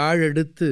யாழெடுத்து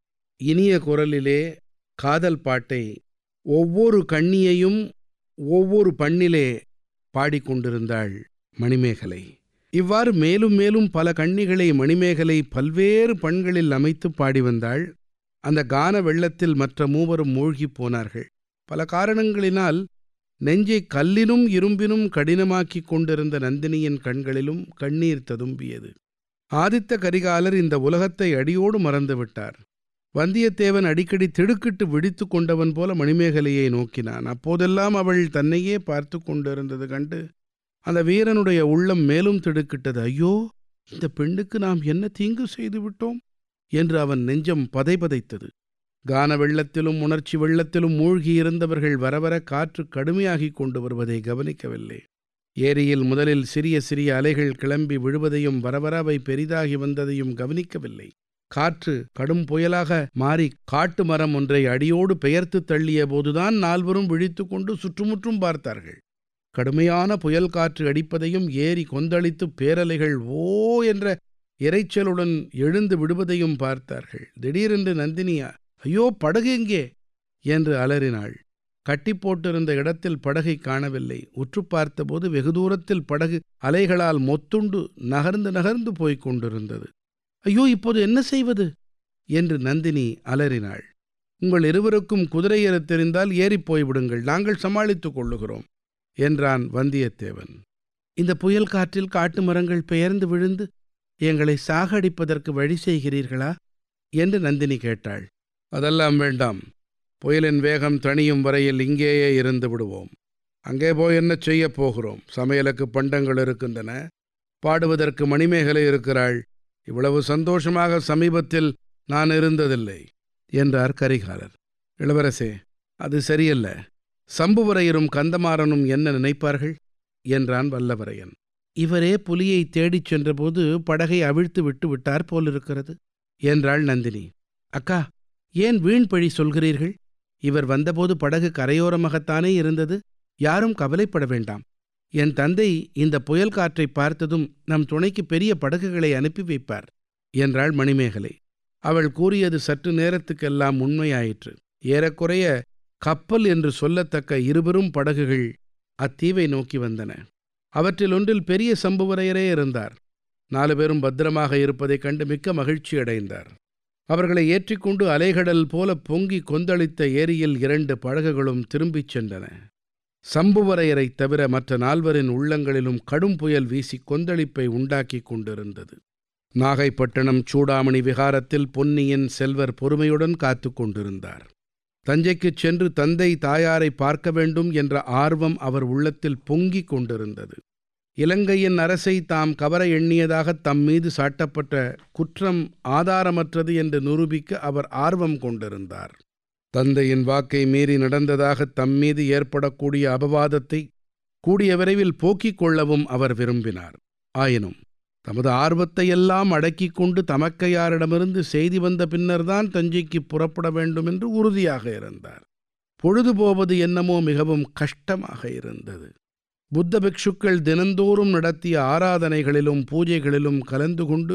இனிய குரலிலே காதல் பாட்டை ஒவ்வொரு கண்ணியையும் ஒவ்வொரு பண்ணிலே பாடிக்கொண்டிருந்தாள் மணிமேகலை இவ்வாறு மேலும் மேலும் பல கண்ணிகளை மணிமேகலை பல்வேறு பண்களில் அமைத்து பாடி வந்தாள் அந்த கான வெள்ளத்தில் மற்ற மூவரும் மூழ்கிப் போனார்கள் பல காரணங்களினால் நெஞ்சை கல்லினும் இரும்பினும் கடினமாக்கிக் கொண்டிருந்த நந்தினியின் கண்களிலும் கண்ணீர் ததும்பியது ஆதித்த கரிகாலர் இந்த உலகத்தை அடியோடு மறந்துவிட்டார் வந்தியத்தேவன் அடிக்கடி திடுக்கிட்டு விழித்து கொண்டவன் போல மணிமேகலையை நோக்கினான் அப்போதெல்லாம் அவள் தன்னையே பார்த்து கொண்டிருந்தது கண்டு அந்த வீரனுடைய உள்ளம் மேலும் திடுக்கிட்டது ஐயோ இந்த பெண்ணுக்கு நாம் என்ன தீங்கு செய்து விட்டோம் என்று அவன் நெஞ்சம் பதைபதைத்தது கான வெள்ளத்திலும் உணர்ச்சி வெள்ளத்திலும் மூழ்கியிருந்தவர்கள் வரவர காற்று கடுமையாகிக் கொண்டு வருவதை கவனிக்கவில்லை ஏரியில் முதலில் சிறிய சிறிய அலைகள் கிளம்பி விழுவதையும் வரவர அவை பெரிதாகி வந்ததையும் கவனிக்கவில்லை காற்று கடும் புயலாக மாறி காட்டு மரம் ஒன்றை அடியோடு பெயர்த்து தள்ளிய போதுதான் நால்வரும் விழித்து கொண்டு சுற்றுமுற்றும் பார்த்தார்கள் கடுமையான புயல் காற்று அடிப்பதையும் ஏரி கொந்தளித்து பேரலைகள் ஓ என்ற இரைச்சலுடன் எழுந்து விடுவதையும் பார்த்தார்கள் திடீரென்று நந்தினியா ஐயோ படகு எங்கே என்று அலறினாள் கட்டி போட்டிருந்த இடத்தில் படகை காணவில்லை உற்று பார்த்தபோது வெகு தூரத்தில் படகு அலைகளால் மொத்துண்டு நகர்ந்து நகர்ந்து போய்க் கொண்டிருந்தது ஐயோ இப்போது என்ன செய்வது என்று நந்தினி அலறினாள் உங்கள் இருவருக்கும் குதிரையேறத் தெரிந்தால் ஏறிப் போய்விடுங்கள் நாங்கள் சமாளித்துக் கொள்ளுகிறோம் என்றான் வந்தியத்தேவன் இந்த புயல் காற்றில் காட்டு மரங்கள் பெயர்ந்து விழுந்து எங்களை சாகடிப்பதற்கு வழி செய்கிறீர்களா என்று நந்தினி கேட்டாள் அதெல்லாம் வேண்டாம் புயலின் வேகம் தணியும் வரையில் இங்கேயே இருந்து விடுவோம் அங்கே போய் என்ன செய்யப் போகிறோம் சமையலுக்கு பண்டங்கள் இருக்கின்றன பாடுவதற்கு மணிமேகலை இருக்கிறாள் இவ்வளவு சந்தோஷமாக சமீபத்தில் நான் இருந்ததில்லை என்றார் கரிகாலர் இளவரசே அது சரியல்ல சம்புவரையரும் கந்தமாறனும் என்ன நினைப்பார்கள் என்றான் வல்லவரையன் இவரே புலியை தேடிச் சென்றபோது படகை அவிழ்த்து விட்டு விட்டார் போலிருக்கிறது என்றாள் நந்தினி அக்கா ஏன் வீண் பழி சொல்கிறீர்கள் இவர் வந்தபோது படகு கரையோரமாகத்தானே இருந்தது யாரும் கவலைப்பட வேண்டாம் என் தந்தை இந்த புயல் காற்றை பார்த்ததும் நம் துணைக்கு பெரிய படகுகளை அனுப்பி வைப்பார் என்றாள் மணிமேகலை அவள் கூறியது சற்று நேரத்துக்கெல்லாம் உண்மையாயிற்று ஏறக்குறைய கப்பல் என்று சொல்லத்தக்க இருபெரும் படகுகள் அத்தீவை நோக்கி வந்தன அவற்றில் ஒன்றில் பெரிய சம்புவரையரே இருந்தார் நாலு பேரும் பத்திரமாக இருப்பதைக் கண்டு மிக்க மகிழ்ச்சி அடைந்தார் அவர்களை ஏற்றிக்கொண்டு அலைகடல் போல பொங்கி கொந்தளித்த ஏரியில் இரண்டு படகுகளும் திரும்பிச் சென்றன சம்புவரையரைத் தவிர மற்ற நால்வரின் உள்ளங்களிலும் கடும் புயல் வீசி கொந்தளிப்பை உண்டாக்கிக் கொண்டிருந்தது நாகைப்பட்டினம் சூடாமணி விகாரத்தில் பொன்னியின் செல்வர் பொறுமையுடன் காத்து கொண்டிருந்தார் தஞ்சைக்குச் சென்று தந்தை தாயாரை பார்க்க வேண்டும் என்ற ஆர்வம் அவர் உள்ளத்தில் பொங்கிக் கொண்டிருந்தது இலங்கையின் அரசை தாம் கவர எண்ணியதாக தம் மீது சாட்டப்பட்ட குற்றம் ஆதாரமற்றது என்று நிரூபிக்க அவர் ஆர்வம் கொண்டிருந்தார் தந்தையின் வாக்கை மீறி நடந்ததாக தம் மீது ஏற்படக்கூடிய அபவாதத்தை கூடிய விரைவில் போக்கிக் கொள்ளவும் அவர் விரும்பினார் ஆயினும் தமது ஆர்வத்தையெல்லாம் அடக்கிக் கொண்டு தமக்கையாரிடமிருந்து செய்தி வந்த பின்னர்தான் தஞ்சைக்கு புறப்பட வேண்டும் என்று உறுதியாக இருந்தார் பொழுது போவது என்னமோ மிகவும் கஷ்டமாக இருந்தது புத்த பிக்ஷுக்கள் தினந்தோறும் நடத்திய ஆராதனைகளிலும் பூஜைகளிலும் கலந்து கொண்டு